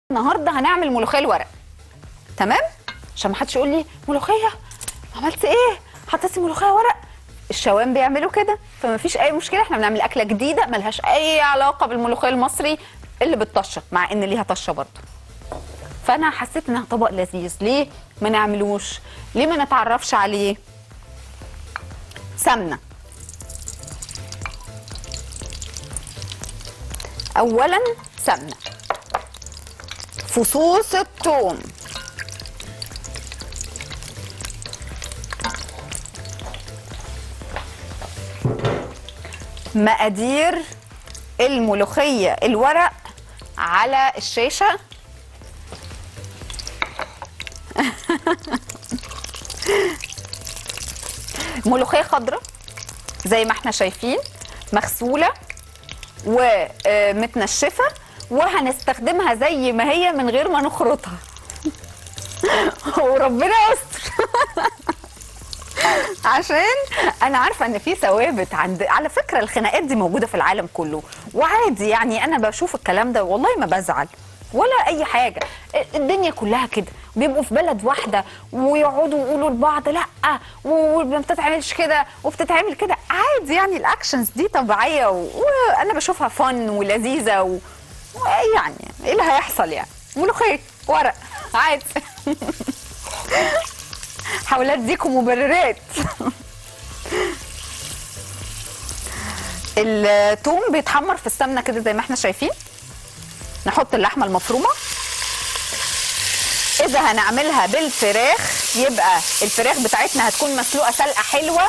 النهارده هنعمل ملوخيه الورق تمام عشان ما حدش يقول لي ملوخيه عملت ايه حطيتي ملوخيه ورق الشوام بيعملوا كده فما فيش اي مشكله احنا بنعمل اكله جديده ملهاش اي علاقه بالملوخيه المصري اللي بالطشه مع ان ليها طشه برضه فانا حسيت انها طبق لذيذ ليه ما نعملوش ليه ما نتعرفش عليه سمنه اولا سمنه فصوص الثوم مقادير الملوخية الورق على الشاشة ملوخية خضراء زي ما احنا شايفين مغسولة ومتنشفة وهنستخدمها زي ما هي من غير ما نخرطها وربنا يستر عشان انا عارفه ان في ثوابت عند على فكره الخناقات دي موجوده في العالم كله وعادي يعني اانا بشوف الكلام ده والله ما بزعل ولا اي حاجه الدنيا كلها كده بيبقوا في بلد واحده ويقعدوا يقولوا لبعض لا وما بتتعملش كده وبتتعمل كده عادي يعني الاكشنز دي طبيعيه وانا بشوفها فن ولذيذه و... يعني ايه اللي هيحصل يعني ملوخيه ورق عادي حاول اديكم مبررات الثوم بيتحمر في السمنه كده زي ما احنا شايفين نحط اللحمه المفرومه اذا هنعملها بالفراخ يبقى الفراخ بتاعتنا هتكون مسلوقه سلقه حلوه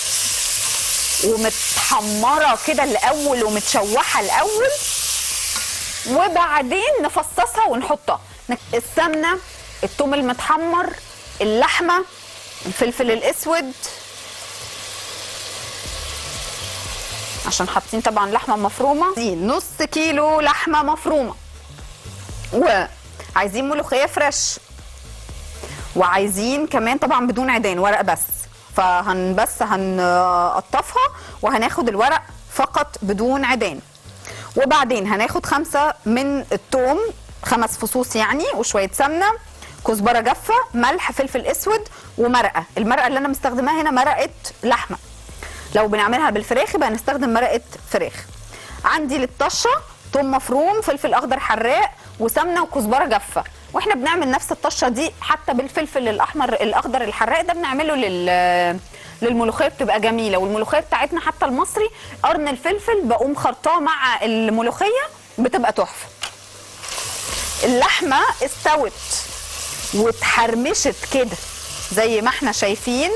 ومتحمره كده الاول ومتشوحه الاول وبعدين نفصصها ونحطها السمنه الثوم المتحمر اللحمه الفلفل الاسود عشان حاطين طبعا لحمه مفرومه دي نص كيلو لحمه مفرومه وعايزين ملوخيه فريش وعايزين كمان طبعا بدون عيدان ورق بس فهن بس هنقطفها وهناخد الورق فقط بدون عيدان وبعدين هناخد خمسة من الثوم خمس فصوص يعني وشوية سمنة كزبرة جافة ملح فلفل اسود ومرقة المرقة اللي انا مستخدماها هنا مرقة لحمة لو بنعملها بالفراخ يبقى هنستخدم مرقة فراخ عندي للطشة ثوم مفروم فلفل اخضر حراق وسمنة وكزبرة جافة واحنا بنعمل نفس الطشة دي حتى بالفلفل الاحمر الاخضر الحراق ده بنعمله لل للملوخيه بتبقى جميله والملوخيه بتاعتنا حتى المصري قرن الفلفل بقوم خرطاه مع الملوخيه بتبقى تحفه اللحمه استوت واتحرمشت كده زي ما احنا شايفين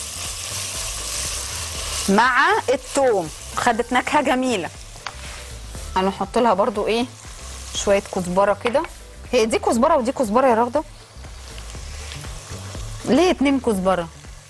مع الثوم خدت نكهه جميله هنحط لها برضو ايه شويه كزبره كده هي دي كزبره ودي كزبره يا رغده ليه اتنين كزبره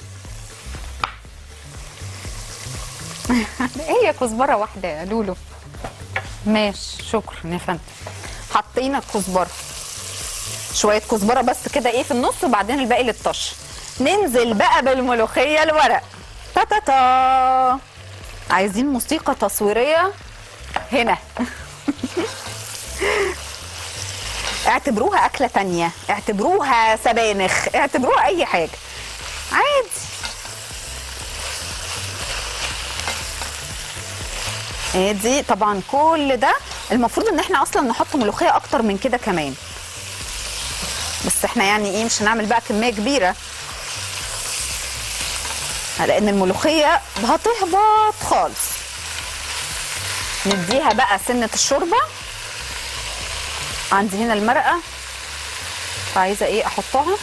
هي كزبره واحده يا لولو ماشي شكرا يا فندم حطينا الكزبره شويه كزبره بس كده ايه في النص وبعدين الباقي للطش ننزل بقى بالملوخيه الورق تا تا تا عايزين موسيقى تصويريه هنا اعتبروها اكله تانية اعتبروها سبانخ اعتبروها اي حاجه عادي ادي طبعا كل ده المفروض ان احنا اصلا نحط ملوخيه اكتر من كده كمان بس احنا يعني ايه مش هنعمل بقى كميه كبيره لان الملوخيه هتهبط خالص نديها بقى سنه الشوربه عندي هنا المرقه فعايزه ايه احطها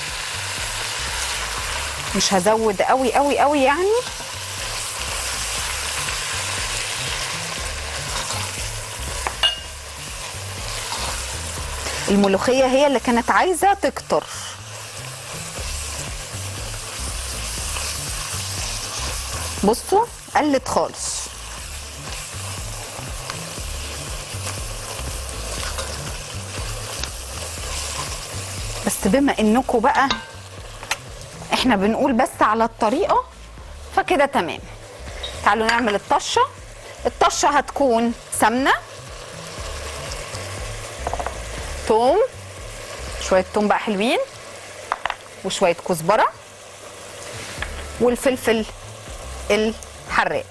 مش هزود قوي قوي قوي يعني الملوخيه هي اللي كانت عايزه تكتر بصوا قلت خالص بس بما انكم بقى احنا بنقول بس على الطريقه فكده تمام تعالوا نعمل الطشه الطشه هتكون سمنه توم شويه توم بقى حلوين وشويه كزبره والفلفل الحراق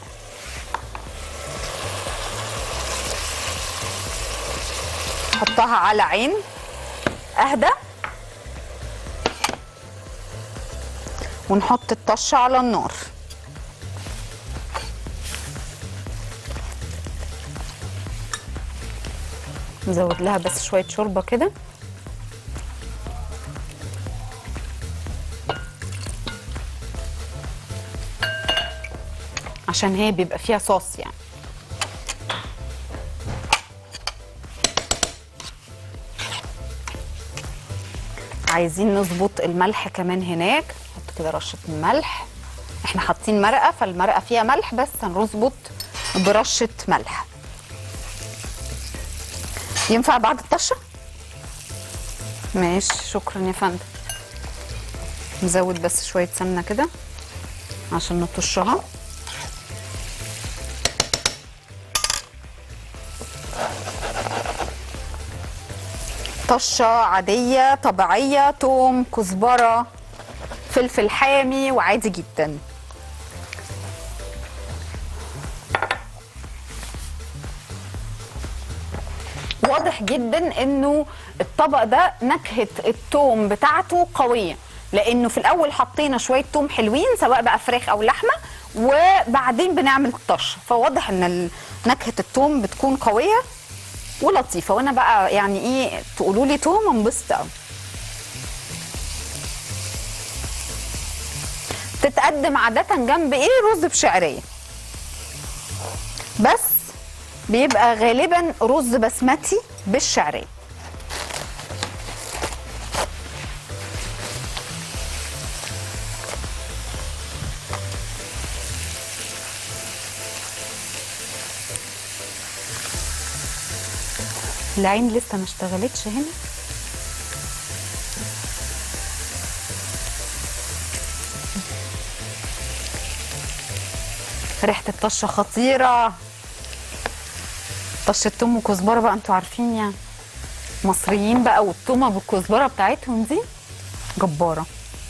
حطها على عين اهدى ونحط الطشه على النار نزود لها بس شويه شوربه كده عشان هي بيبقى فيها صوص يعني عايزين نظبط الملح كمان هناك نحط كده رشه ملح احنا حاطين مرقه فالمرقه فيها ملح بس هنظبط برشه ملح ينفع بعد الطشه ماشي شكرا يا فندم نزود بس شويه سمنه كده عشان نطشها طشه عاديه طبيعيه توم كزبره فلفل حامي وعادي جدا واضح جدا انه الطبق ده نكهه التوم بتاعته قويه لانه في الاول حطينا شويه توم حلوين سواء بقى فراخ او لحمه وبعدين بنعمل الطشه فواضح ان ال- نكهه التوم بتكون قويه ولطيفه وانا بقى يعني ايه تقولوا لي توم انبسط قوي تتقدم عاده جنب ايه رز بشعريه بس بيبقى غالبا رز بسمتي بالشعريه العين لسه ما اشتغلتش هنا ريحه الطشه خطيره طشه توم وكزبره بقى انتوا عارفين يعني مصريين بقى والتومه بالكزبره بتاعتهم دي جباره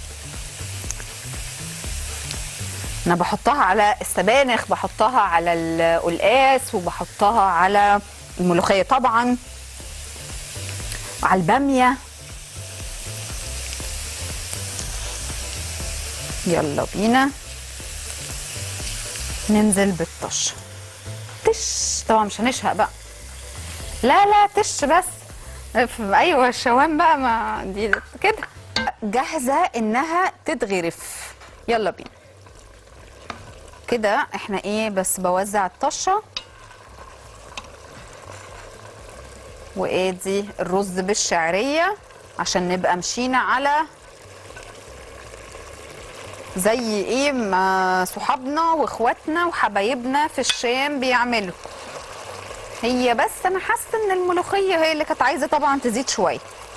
انا بحطها على السبانخ بحطها على القلقاس وبحطها على الملوخيه طبعا وعلى الباميه يلا بينا ننزل بالطشه تش طبعا مش هنشهق بقى لا لا تش بس ف- ايوه الشوام بقى ما دي كده جاهزه انها تتغرف يلا بينا كده احنا ايه بس بوزع الطشه وادي الرز بالشعريه عشان نبقى مشينا على زي ايه ما صحابنا واخواتنا وحبايبنا في الشام بيعملوا هي بس انا حاسه ان الملوخيه هي اللي كانت عايزه طبعا تزيد شويه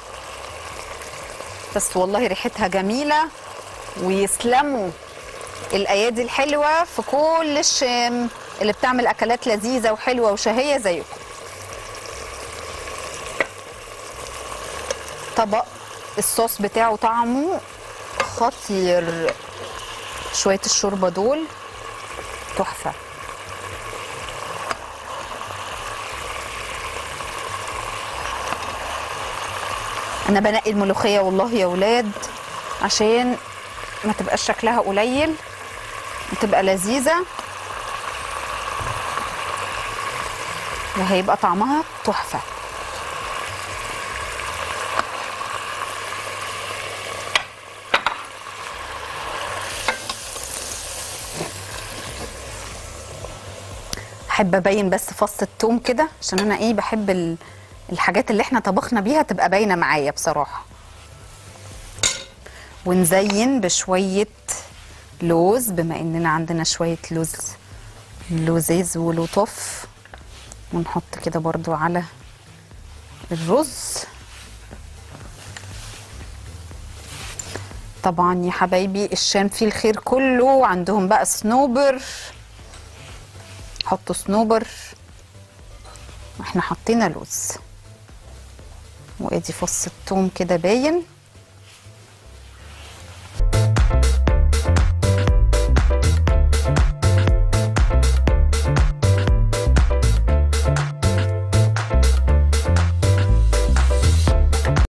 بس والله ريحتها جميله ويسلموا الايادي الحلوه في كل الشام اللي بتعمل اكلات لذيذه وحلوه وشهيه زيكم طبق الصوص بتاعه طعمه خطير شويه الشوربه دول تحفه انا بنقي الملوخيه والله يا ولاد عشان ما تبقاش شكلها قليل وتبقى لذيذه وهيبقى طعمها تحفه احب ابين بس فص التوم كده عشان انا ايه بحب ال- الحاجات اللي احنا طبخنا بيها تبقى باينه معايا بصراحه ونزين بشويه لوز بما اننا عندنا شويه لوز لوزيز ولطف ونحط كده برضو على الرز طبعا يا حبايبي الشام فيه الخير كله عندهم بقى صنوبر حطوا صنوبر واحنا حطينا لوز وادي فص الثوم كده باين